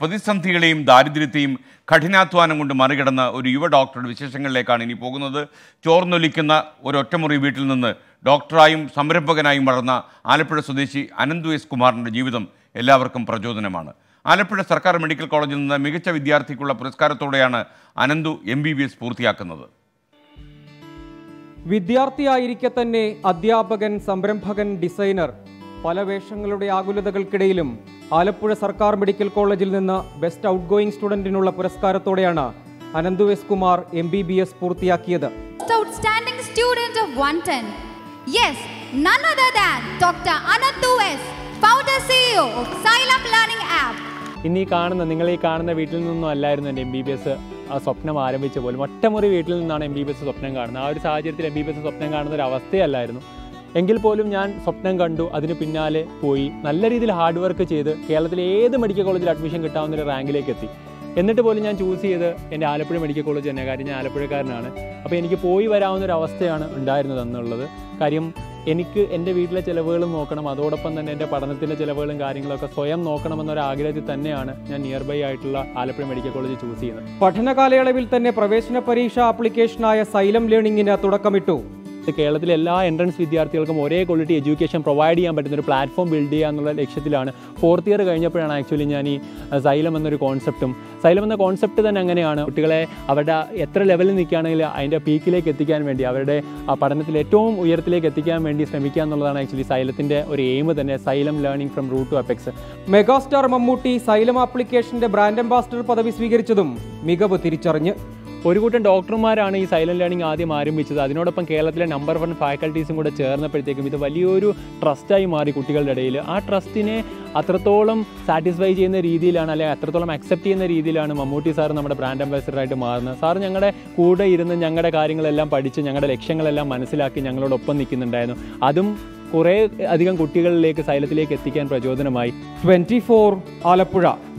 പ്രതിസന്ധികളെയും ദാരിദ്ര്യത്തെയും കഠിനാധ്വാനം കൊണ്ട് മറികടന്ന ഒരു യുവ ഡോക്ടറുടെ വിശേഷങ്ങളിലേക്കാണ് ഇനി പോകുന്നത് ചോർന്നൊലിക്കുന്ന ഒരു ഒറ്റമുറി വീട്ടിൽ നിന്ന് ഡോക്ടറായും സംരംഭകനായും വളർന്ന ആലപ്പുഴ സ്വദേശി അനന്തു എസ് കുമാറിൻ്റെ ജീവിതം എല്ലാവർക്കും പ്രചോദനമാണ് ആലപ്പുഴ സർക്കാർ മെഡിക്കൽ കോളേജിൽ നിന്ന് മികച്ച വിദ്യാർത്ഥിക്കുള്ള പുരസ്കാരത്തോടെയാണ് Ananthu M B B S പൂർത്തിയാക്കുന്നത് വിദ്യാർത്ഥിയായിരിക്കെ തന്നെ അധ്യാപകൻ സംരംഭകൻ ഡിസൈനർ പല വേഷങ്ങളുടെ ആകുലതകൾക്കിടയിലും ആലപ്പുഴ സർക്കാർ മെഡിക്കൽ കോളേജിൽ നിന്ന് ബെസ്റ്റ് ഔട്ട് ഗോയിങ് സ്റ്റുഡന്റിനുള്ള പുരസ്കാരത്തോടെയാണ് Ananthu S Kumar M B B S പൂർത്തിയാക്കിയത് Most outstanding student of 110. Yes, none other than Dr. Anantu S, founder CEO of Xylem Learning App. ഇന്ന് ഈ കാണുന്ന നിങ്ങൾ ഈ കാണുന്ന വീട്ടിൽ നിന്നും അല്ലായിരുന്നു എൻ്റെ എം ബി ബി എസ് ആ സ്വപ്നം ആരംഭിച്ച പോലും ഒറ്റമുറി വീട്ടിൽ നിന്നാണ് എം ബി ബി എസ് സ്വപ്നം കാണുന്നത് ആ ഒരു സാഹചര്യത്തിൽ എം ബി ബി എസ് സ്വപ്നം കാണുന്ന ഒരു അവസ്ഥയല്ലായിരുന്നു എങ്കിൽ പോലും ഞാൻ സ്വപ്നം കണ്ടു അതിന് പിന്നാലെ പോയി നല്ല രീതിയിൽ ഹാർഡ് വർക്ക് ചെയ്ത് കേരളത്തിലെ ഏത് മെഡിക്കൽ കോളേജിൽ അഡ്മിഷൻ കിട്ടാവുന്ന ഒരു റാങ്കിലേക്ക് എത്തി എന്നിട്ട് പോലും ഞാൻ ചൂസ് ചെയ്ത് എൻ്റെ ആലപ്പുഴ മെഡിക്കൽ കോളേജ് തന്നെ കാര്യം ഞാൻ ആലപ്പുഴക്കാരനാണ് അപ്പോൾ എനിക്ക് പോയി വരാവുന്ന ഒരു അവസ്ഥയാണ് ഉണ്ടായിരുന്നത് എന്നുള്ളത് കാര്യം എനിക്ക് എൻ്റെ വീട്ടിലെ ചിലവുകളും നോക്കണം അതോടൊപ്പം തന്നെ എൻ്റെ പഠനത്തിൻ്റെ ചിലവുകളും കാര്യങ്ങളൊക്കെ സ്വയം നോക്കണമെന്നൊരു ആഗ്രഹത്തിൽ തന്നെയാണ് ഞാൻ നിയർ ബൈ ആയിട്ടുള്ള ആലപ്പുഴ മെഡിക്കൽ കോളേജ് ചൂസ് ചെയ്യുന്നത് പഠന കാലയളവിൽ തന്നെ പ്രവേശന പരീക്ഷാ ആപ്ലിക്കേഷനായ സൈലം ലേണിംഗിന് തുടക്കമിട്ടു ഇത് കേരളത്തിലെ എല്ലാ എൻട്രൻസ് വിദ്യാർത്ഥികൾക്കും ഒരേ ക്വാളിറ്റി എഡ്യൂക്കേഷൻ പ്രൊവൈഡ് ചെയ്യാൻ പറ്റുന്ന ഒരു പ്ലാറ്റ്ഫോം ബിൽഡ് ചെയ്യുക എന്നുള്ള ലക്ഷ്യത്തിലാണ് ഫോർത്ത് ഇയർ കഴിഞ്ഞപ്പോഴാണ് ആക്ച്വലി ഞാൻ ഈ സൈലം എന്നൊരു കോൺസെപ്റ്റും സൈലം എന്ന കോൺസെപ്റ്റ് തന്നെ അങ്ങനെയാണ് കുട്ടികളെ അവരുടെ എത്ര ലെവലിൽ നിൽക്കുകയാണെങ്കിൽ അതിൻ്റെ പീക്കിലേക്ക് എത്തിക്കാൻ വേണ്ടി അവരുടെ ആ പഠനത്തിൽ ഏറ്റവും ഉയരത്തിലേക്ക് എത്തിക്കാൻ വേണ്ടി ശ്രമിക്കുക എന്നുള്ളതാണ് ആക്ച്വലി സൈലത്തിൻ്റെ ഒരു എയിം തന്നെ Xylem learning from root to apex megastar Mammootty Xylem ആപ്ലിക്കേഷന്റെ ബ്രാൻഡ് അംബാസിഡർ പദവി സ്വീകരിച്ചതും മികവ് തിരിച്ചറിഞ്ഞ് ഒരു കൂട്ടം ഡോക്ടർമാരാണ് ഈ സൈലന്റ് ലേണിംഗ് ആദ്യം ആരംഭിച്ചത് അതിനോടൊപ്പം കേരളത്തിലെ നമ്പർ വൺ ഫാക്കൽറ്റീസും കൂടെ ചേർന്നപ്പോഴത്തേക്കും ഇത് വലിയൊരു ട്രസ്റ്റായി മാറി കുട്ടികളുടെ ഇടയിൽ ആ ട്രസ്റ്റിനെ അത്രത്തോളം സാറ്റിസ്ഫൈ ചെയ്യുന്ന രീതിയിലാണ് അല്ലെങ്കിൽ അത്രത്തോളം അക്സെപ്റ്റ് ചെയ്യുന്ന രീതിയിലാണ് മമ്മൂട്ടി സാർ നമ്മുടെ ബ്രാൻഡ് അംബാസിഡറായിട്ട് മാറുന്നത് സാർ ഞങ്ങളുടെ കൂടെ ഇരുന്ന് ഞങ്ങളുടെ കാര്യങ്ങളെല്ലാം പഠിച്ച് ഞങ്ങളുടെ ലക്ഷ്യങ്ങളെല്ലാം മനസ്സിലാക്കി ഞങ്ങളോടൊപ്പം നിൽക്കുന്നുണ്ടായിരുന്നു അതും കുറേ അധികം കുട്ടികളിലേക്ക് സൈലത്തിലേക്ക് എത്തിക്കാൻ പ്രചോദനമായി ട്വന്റി ഫോർ ആലപ്പുഴ